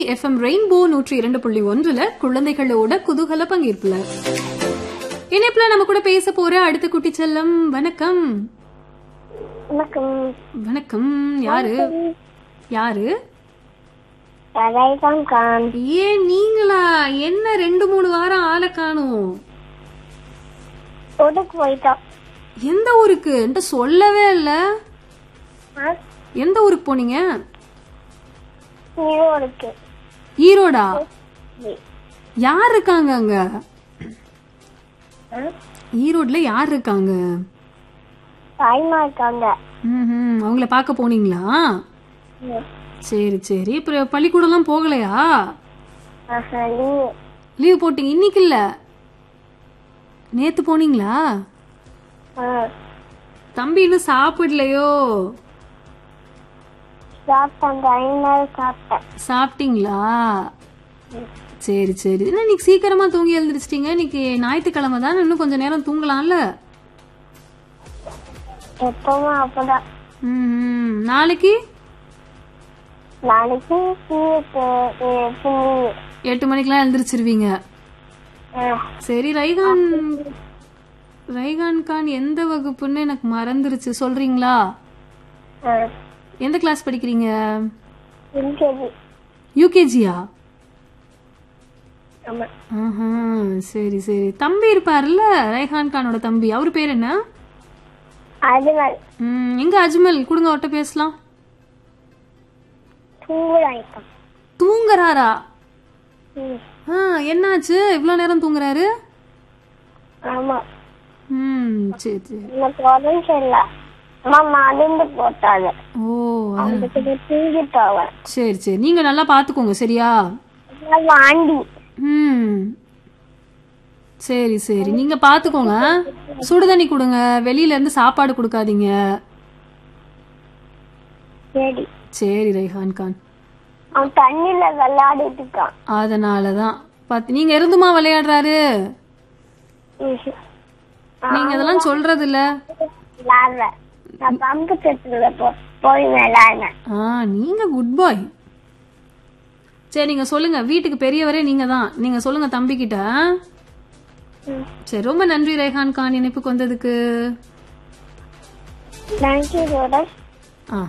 FM rainbow நூற்றி இரண்டு புள்ளி ஒன்றுல குழந்தைகளோட குதூகல பங்கேற்புல இணைப்புல நம்ம கூட பேச போற அடுத்த குட்டி செல்லம் வணக்கம் வணக்கம் வணக்கம் யாரு யாரு கதைதான் கான் ஏன் நீங்களா என்ன ரெண்டு மூணு வாரம் ஆளை காணும் ஒதுக்கு போயிட்டோம் எந்த ஊருக்கு என்கிட்ட சொல்லவே இல்ல ஆ? எந்த ஊருக்கு போனீங்க ஈரோடுக்கு ஈரோடா யார் இருக்காங்க அங்க ஆ? ஈரோட்ல யார் இருக்காங்க தாய்மா இருக்காங்க ம்ஹும். அவங்கள பார்க்க போனீங்களா ம். சரி சரி அப்புறம் பள்ளிக்கூடம்லாம் போகலையா ஆஹா, leave. லீவ் போட்டீங்க இன்னைக்கு இல்ல நேத்து போனீங்களா ஆ. தம்பி இன்னும் சாப்பிடலையோ சாப்பிட்டேன் டைம் நேரம் சாப்பிட்டேன் சாப்பிட்டீங்களா சரி சரி என்ன இன்னைக்கு சீக்கிரமா தூங்கி எழுந்திரிச்சிட்டீங்க இன்னைக்கு ஞாயிற்றுக்கிழமை தானே இன்னும் கொஞ்சம் நேரம் தூங்கலாம்ல எப்பவும் அப்பதான் ம்ஹும். நாளைக்கு நாளைக்கு சீருக்கு புண்ணி எட்டு மணிக்கெல்லாம் எழுந்திரிச்சிருவீங்க சரி ரைகான் ரைகான் கான் எந்த வகுப்புன்னு எனக்கு மறந்துருச்சு சொல்றீங்களா எந்த கிளாஸ் படிக்கிறீங்க எல்கேஜி யூகேஜியா ஆமா ஆஹா சரி சரி தம்பி இருப்பார்ல ரைஹான் கானோட தம்பி அவர் பேர் என்ன அதுகள் ம், எங்க அஜ்மல் கொடுங்க அவர்கிட்ட பேசலாம் தூங்குறாய்க்கம் தூங்குறாரா ம் ஆ என்னாச்சு இவ்வளோ நேரம் தூங்குறாரு ஆமா ம் சரி சரி எனக்கு உடம்பு சரியில்லை அம்மா மருந்து போட்டாங்க ஓ அது- அதுக்கு தூங்கிட்டாங்க சரி சரி நீங்க நல்லா பாத்துக்கோங்க சரியா வாண்டி ம் சரி சரி நீங்க பாத்துக்கோங்க சுடுதண்ணி கொடுங்க வெளியில இருந்து சாப்பாடு கொடுக்காதீங்க சரி சரி ரைஹான் கான் அவன் தண்ணியில விளையாடிட்டு இருக்கான் அதனாலதான் பாத்து நீங்க இருந்துமா விளையாடுறாரு ம்ஹும். நீங்க இதெல்லாம் சொல்றது இல்ல விளையாடுற நான் பம்பு செட்டுல போ போய் விளையாடினேன் ஆ நீங்க குட் பாய் சரி நீங்க சொல்லுங்க வீட்டுக்கு பெரியவரே நீங்க தான் நீங்க சொல்லுங்க தம்பி கிட்ட ம். சரி ரொம்ப நன்றி ரேஹான் கான் இணைப்புக்கு வந்ததுக்கு தேங்க்யூ ரோடஸ் ஆ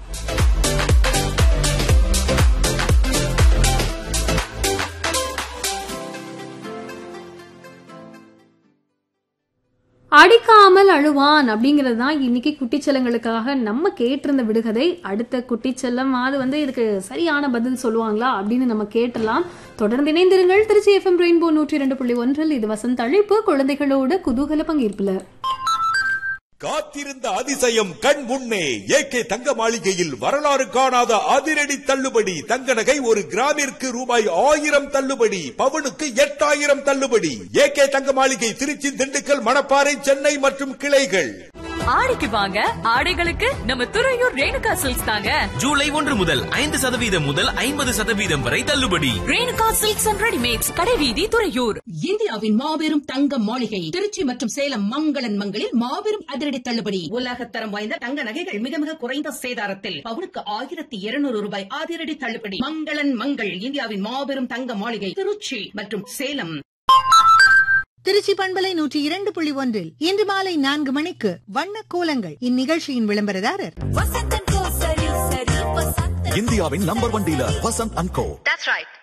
அடிக்காமல் அழுவான் அப்படிங்கிறது தான் இன்னைக்கு குட்டிச்செல்லங்களுக்காக நம்ம கேட்டிருந்த விடுகதை அடுத்த குட்டிச்செல்லம் அது வந்து இதுக்கு சரியான பதில் சொல்லுவாங்களா அப்படின்னு நம்ம கேட்டலாம் தொடர்ந்து இணைந்திருங்கள் திருச்சி எஃப்எம் ரெயின்போ நூற்றி இரண்டு புள்ளி ஒன்றில் இது வசந்த் அழைப்பு குழந்தைகளோட குதூகல பங்கேற்புல காத்திருந்த அதிசயம் கண் முன்னே ஏகே தங்க மாளிகையில் வரலாறு காணாத அதிரடி தள்ளுபடி தங்க நகை ஒரு கிராமிற்கு ரூபாய் ஆயிரம் தள்ளுபடி பவுனுக்கு எட்டாயிரம் தள்ளுபடி ஏகே தங்க மாளிகை திருச்சி திண்டுக்கல் மணப்பாறை சென்னை மற்றும் கிளைகள் ஆடிக்கு வாங்க ஆடைகளுக்கு நம்ம துறையூர் ரேணுகா சில்க்ஸ் தாங்க ஜூலை ஒன்று முதல் ஐந்து சதவீதம் முதல் ஐம்பது சதவீதம் வரை தள்ளுபடி ரேணுகா சில்க்ஸ் அண்ட் ரெடிமேட்ஸ் கடைவீதி துறையூர் இந்தியாவின் மாபெரும் தங்க மாளிகை திருச்சி மற்றும் சேலம் மங்களன் மங்களில் மாபெரும் அதிரடி தள்ளுபடி உலகத்தரம் வாய்ந்த தங்க நகைகள் மிக மிக குறைந்த சேதாரத்தில் பவுனுக்கு ஆயிரத்தி இருநூறு ரூபாய் அதிரடி தள்ளுபடி மங்களன் மங்கள் இந்தியாவின் மாபெரும் தங்க மாளிகை திருச்சி மற்றும் சேலம் திருச்சி பண்பலை நூற்றி இரண்டு புள்ளி ஒன்றில் இன்று மாலை நான்கு மணிக்கு வண்ண கோலங்கள் இந்நிகழ்ச்சியின் விளம்பரதாரர் இந்தியாவின் number one dealer Vasanth and co That's right.